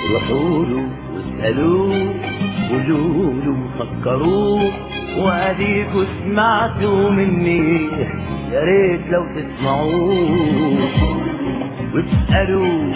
روحوا له واسألوه قولوا له فكروه واديكوا سمعتوا مني يا ريت لو تسمعوه واسألوا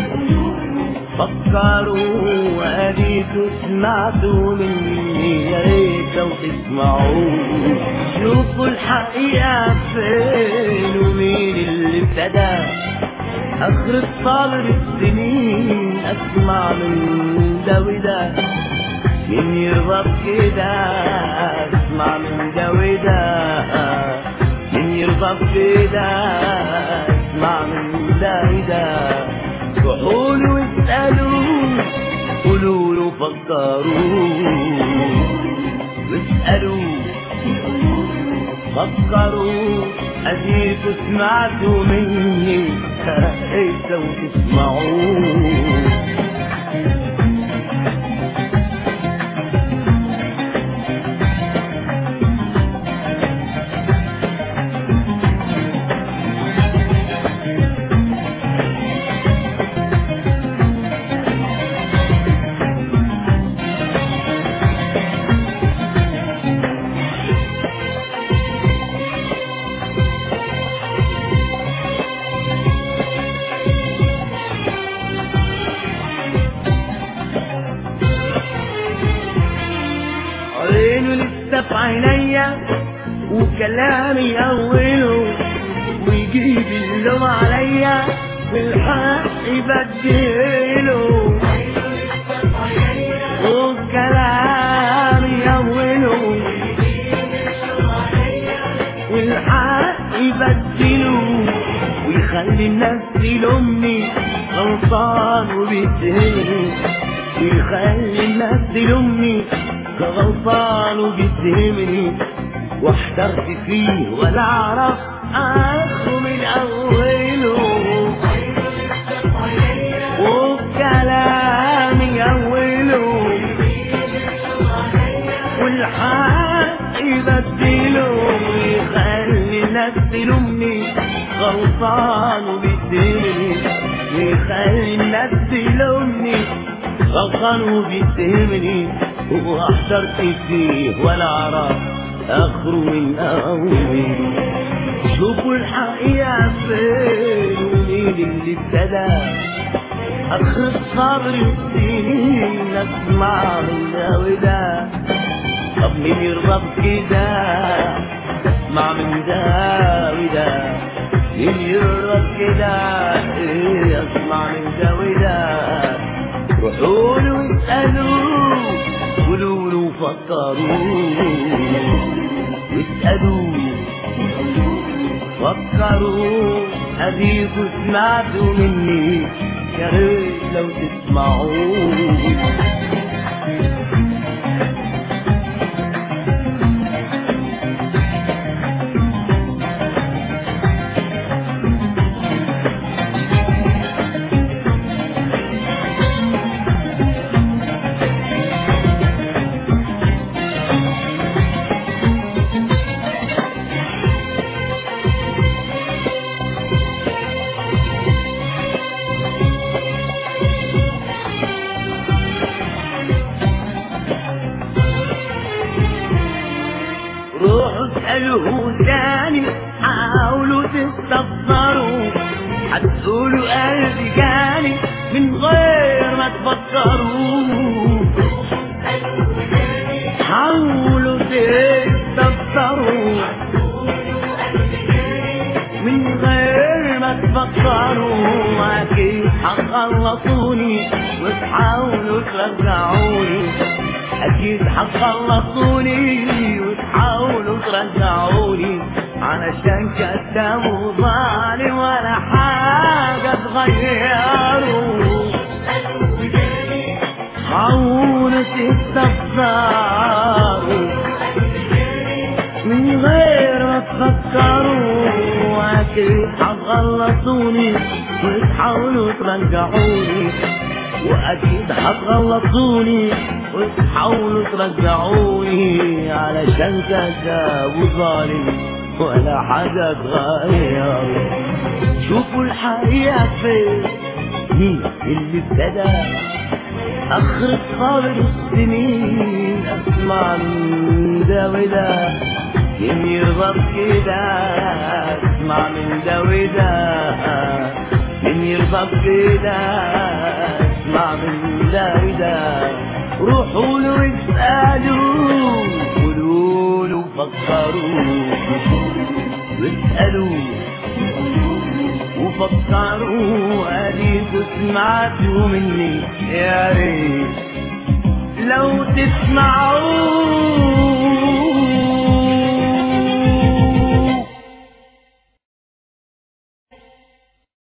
فكروا واديكوا سمعتوا مني يا ريت لو تسمعوه شوفوا الحقيقة فين ومين اللي ابتدى اخر طالب السنين اسمع من ده وده مين يرضى بكده اسمع من ده وده مين يرضى بكده اسمع من ده وده روحوا له واسألوه قولوا له فكروا واسألوا فكروا أديكوا سمعتوا مني ايش لو تسمعوه عينه لسه في عينيا وكلامي أوله ويجيب اللوم عليا والحق بديله وكلامي أوله والحق يبدله ويخلي الناس تلومني غلطان وبيتهمني ويخلي الناس تلومني غلطان وبيتهمني واحترت فيه ولا اعرف اخره من اوله وكلامي اوله والحق يبدله ويخلي الناس تلومني غلطان وبيتهمني ويخلي الناس تلومني غلطان وبيتهمني واحترت فيه ولا اعرف اخره من اوله شوفوا الحقيقة فين ومين اللي ابتدى اخر الصبر والسنين اسمع من ده وده طب مين يرضى بكده اسمع من ده وده مين يرضى بكده ايه اسمع من ده وده روحوا له واسألوه قولوا له فكروا واسألوا فكروا أديكوا سمعتوا مني يا ريت لو تسمعوا روحوا اسألوه تاني حاولوا تستفسروا هتقولوا قلبي جاني من غير ما تفكروا حاولوا تستفسروا من غير ما تفكروا اكيد هتخلصوني وتحاولوا ترجعوني اكيد هتخلصوني وتحاولوا ترجعوني علشان كذاب وظالم ولا حاجة تغيروا حاولوا تستفسروا من غير ما تفكروا اكيد هتغلطوني وتحاولوا ترجعوني واكيد هتغلطوني وتحاولوا ترجعوني علشان كذاب وظالم ولا حاجة تغير شوفوا الحقيقة فين مين اللي ابتدى أخر صابر السنين أسمع من ده وده مين يرضى بكده أسمع من ده وده مين يرضى بكده أسمع من ده وده روحوا له واسألوا قولوا له فكروا واسألوا وفكروا اديكوا سمعتوا مني يا ريت لو تسمعوا